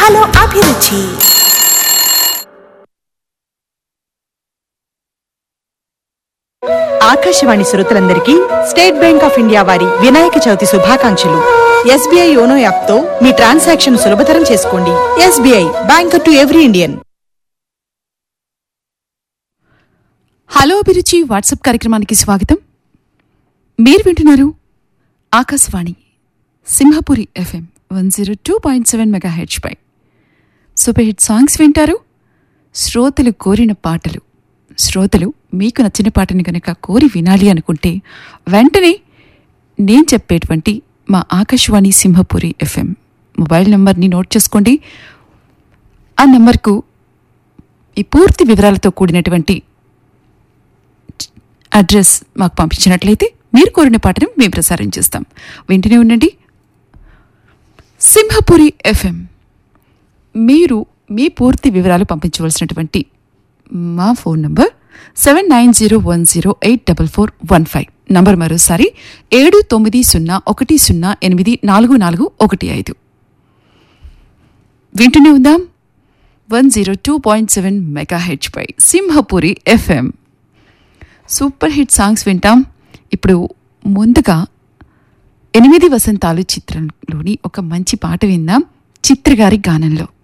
hello అభిరుచి ఆకాశవాణి శ్రోతలందరికీ state bank of India వారి వినాయక చవితి శుభాకాంక్షలు ఎస్బీఐ యోనో యాప్ తో మీ ట్రాన్సాక్షన్ సులభతరం చేసుకోండి SBI banker to every Indian hello అభిరుచి వాట్సాప్ కార్యక్రమానికి స్వాగతం మీరు వింటున్నారు Akashvani Simhapuri FM one zero two point seven mega పై సూపర్ హిట్ సాంగ్స్ వింటారు శ్రోతలు కోరిన పాటలు శ్రోతలు మీకు నచ్చిన పాటని కనుక కోరి వినాలి అనుకుంటే వెంటనే నేను చెప్పేటువంటి మా ఆకాశవాణి సింహపురి ఎఫ్ఎం మొబైల్ నంబర్ని నోట్ చేసుకోండి ఆ నంబర్కు ఈ పూర్తి వివరాలతో కూడినటువంటి అడ్రస్ మాకు పంపించినట్లయితే మీరు కోరిన పాటను మేము ప్రసారం చేస్తాం వెంటనే ఉండండి సింహపురి ఎఫ్ఎం మీరు మీ పూర్తి వివరాలు పంపించవలసినటువంటి మా phone number seven nine zero one zero eight double four one five number మరోసారి ఏడు తొమ్మిది సున్నా ఒకటి సున్నా ఎనిమిది నాలుగు నాలుగు ఒకటి ఐదు వింటూనే ఉందాం one zero two point seven mega పై Simhapuri FM super hit songs వింటాం ఇప్పుడు ముందుగా ఎనిమిది వసంతాలు చిత్రంలోని ఒక మంచి పాట విందాం చిత్రగారి గానంలో